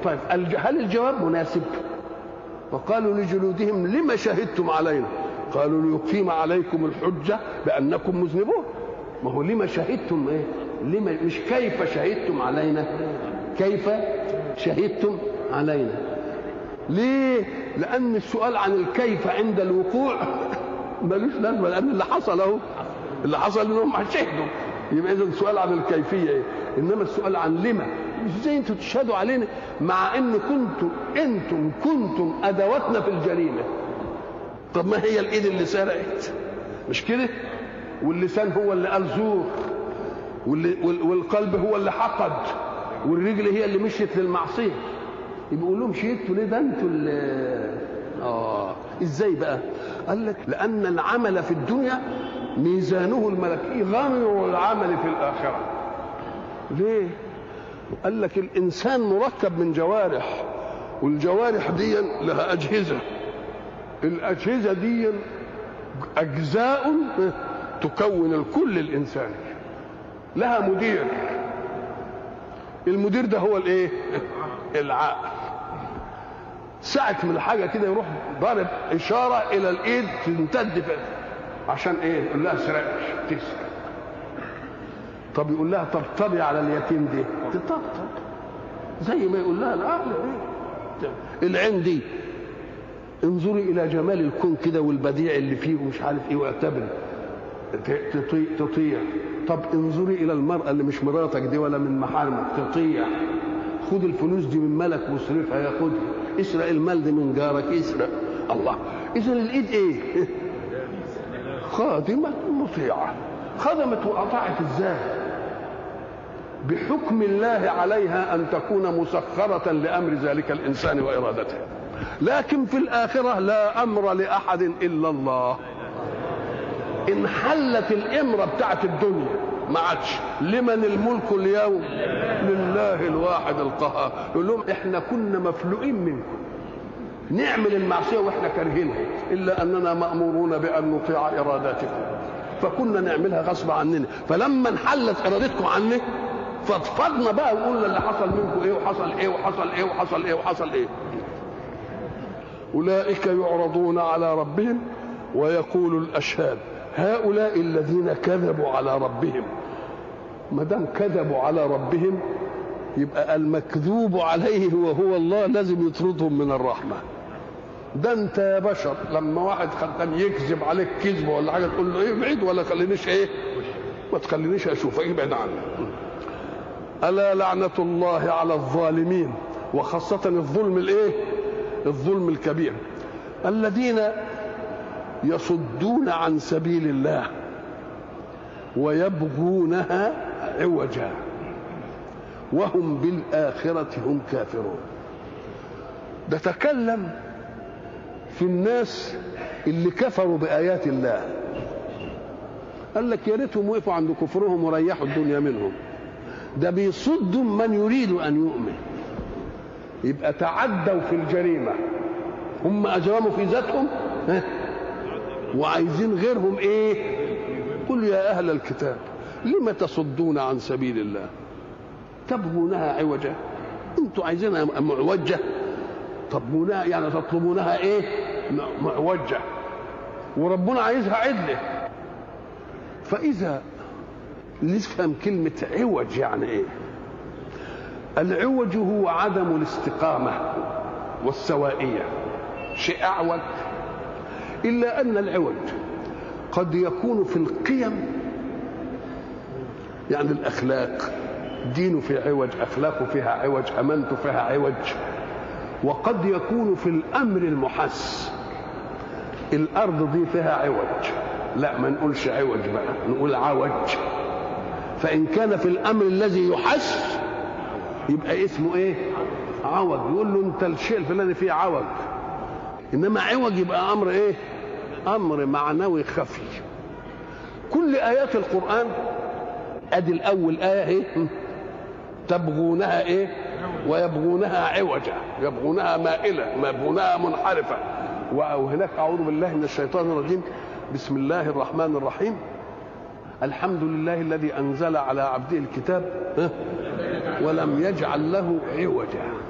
طيب الج- هل الجواب مناسب وقالوا لجلودهم لما شهدتم علينا قالوا ليقيم عليكم الحجة بأنكم مذنبون ما هو لما شهدتم ايه لما مش كيف شهدتم علينا كيف شهدتم علينا ليه لأن السؤال عن الكيف عند الوقوع ملوش لازمة لأن اللي حصل أهو اللي حصل انهم شهدوا يبقى اذا السؤال عن الكيفيه ايه انما السؤال عن لما ازاي انتوا تشهدوا علينا مع ان كنتم انتم كنتم ادواتنا في الجريمه طب ما هي الايد اللي سرقت مش كده واللسان هو اللي قال زور واللي وال- والقلب هو اللي حقد والرجل هي اللي مشيت للمعصيه يبقى يقول لهم شهدتوا ليه ده انتوا اللي اه ازاي بقى قال لك لان العمل في الدنيا ميزانه الملكي غير العمل في الاخره ليه قال لك الانسان مركب من جوارح والجوارح دي لها اجهزه الاجهزه دي اجزاء تكون الكل الانساني لها مدير المدير ده هو الايه العقل ساعة من الحاجة كده يروح ضارب إشارة إلى الإيد تمتد فيها عشان إيه؟ يقول لها اسرقش تسرق طب يقول لها طبطبي على اليتيم دي تطبطب زي ما يقول لها العقل إيه؟ العين دي انظري إلى جمال الكون كده والبديع اللي فيه ومش عارف إيه واعتبري ت- تطيع تطيع طب انظري إلى المرأة اللي مش مراتك دي ولا من محارمك تطيع خد الفلوس دي من ملك واصرفها ياخدها اسرق المال دي من جارك اسرق الله اذا الايد ايه خادمة مطيعة خدمت وأطاعت ازاي بحكم الله عليها أن تكون مسخرة لأمر ذلك الإنسان وإرادته لكن في الآخرة لا أمر لأحد إلا الله إن حلت الإمرة بتاعت الدنيا ما عادش لمن الملك اليوم لله الواحد القهار يقول لهم احنا كنا مفلوقين منكم نعمل المعصيه واحنا كارهينها الا اننا مامورون بان نطيع اراداتكم فكنا نعملها غصب عننا فلما انحلت ارادتكم عني فضفضنا بقى وقلنا اللي حصل منكم ايه وحصل ايه وحصل ايه وحصل ايه وحصل ايه اولئك يعرضون على ربهم ويقول الاشهاد هؤلاء الذين كذبوا على ربهم ما دام كذبوا على ربهم يبقى المكذوب عليه وهو الله لازم يطردهم من الرحمه ده انت يا بشر لما واحد كان يكذب عليك كذب ولا حاجه تقول له ايه ابعد ولا خلينيش ايه ما تخلينيش اشوفك ابعد عني الا لعنه الله على الظالمين وخاصه الظلم الايه الظلم الكبير الذين يصدون عن سبيل الله ويبغونها عوجا وهم بالآخرة هم كافرون ده تكلم في الناس اللي كفروا بآيات الله قال لك يا ريتهم وقفوا عند كفرهم وريحوا الدنيا منهم ده بيصدوا من يريد أن يؤمن يبقى تعدوا في الجريمة هم أجرموا في ذاتهم ها؟ وعايزين غيرهم ايه قل يا اهل الكتاب لم تصدون عن سبيل الله تبغونها عوجا انتوا عايزينها معوجه تبغونها يعني تطلبونها ايه معوجه وربنا عايزها عدله فاذا نفهم كلمه عوج يعني ايه العوج هو عدم الاستقامه والسوائيه شيء اعوج إلا أن العوج قد يكون في القيم يعني الأخلاق دينه في عوج أخلاقه فيها عوج أمانته فيها عوج وقد يكون في الأمر المحس الأرض دي فيها عوج لا ما نقولش عوج بقى نقول عوج فإن كان في الأمر الذي يحس يبقى اسمه إيه عوج يقول له أنت الشيء الفلاني فيه عوج انما عوج يبقى امر ايه امر معنوي خفي كل ايات القران ادي الاول ايه ايه تبغونها ايه ويبغونها عوجا يبغونها مائله يبغونها منحرفه وهناك اعوذ بالله من الشيطان الرجيم بسم الله الرحمن الرحيم الحمد لله الذي انزل على عبده الكتاب ولم يجعل له عوجا